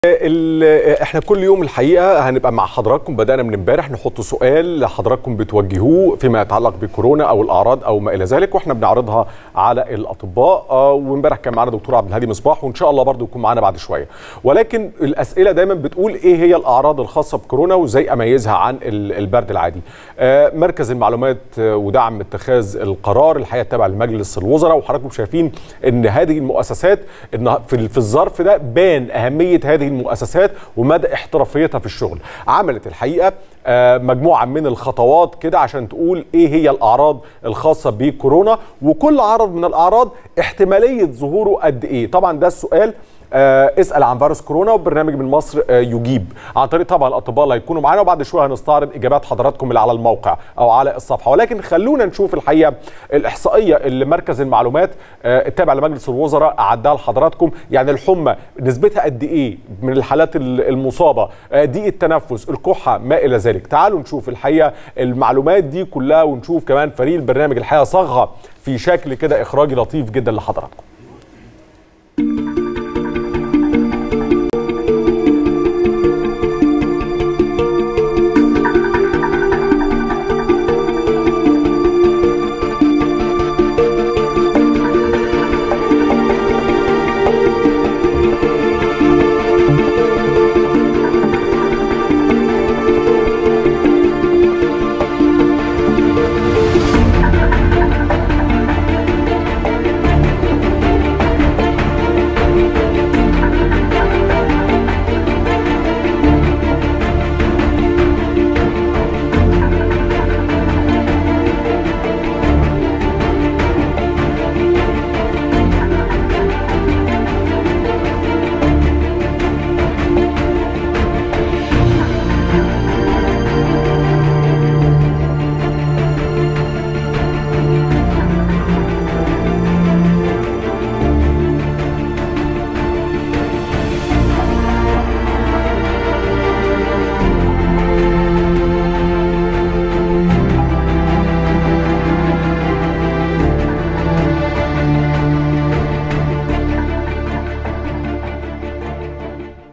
احنا كل يوم الحقيقه هنبقى مع حضراتكم بدانا من امبارح نحط سؤال لحضراتكم بتوجهوه فيما يتعلق بكورونا او الاعراض او ما الى ذلك واحنا بنعرضها على الاطباء وامبارح كان معانا دكتور عبد الهادي مصباح وان شاء الله برضو يكون معانا بعد شويه ولكن الاسئله دايما بتقول ايه هي الاعراض الخاصه بكورونا وازاي اميزها عن البرد العادي مركز المعلومات ودعم اتخاذ القرار الحقيقه تابع لمجلس الوزراء وحضراتكم شايفين ان هذه المؤسسات ان في الظرف ده بان اهميه هذه المؤسسات ومدى احترافيتها في الشغل عملت الحقيقه مجموعه من الخطوات كده عشان تقول ايه هي الاعراض الخاصه بكورونا وكل عرض من الاعراض احتماليه ظهوره قد ايه طبعا ده السؤال آه اسال عن فيروس كورونا وبرنامج من مصر آه يجيب عن طريق طبعا الاطباء اللي هيكونوا معانا وبعد شويه هنستعرض اجابات حضراتكم اللي على الموقع او على الصفحه ولكن خلونا نشوف الحقيقه الاحصائيه اللي مركز المعلومات آه التابع لمجلس الوزراء اعدها لحضراتكم يعني الحمى نسبتها قد ايه من الحالات المصابه ضيق التنفس الكحه ما الى ذلك تعالوا نشوف الحقيقه المعلومات دي كلها ونشوف كمان فريق البرنامج الحقيقه صاغها في شكل كده اخراجي لطيف جدا لحضراتكم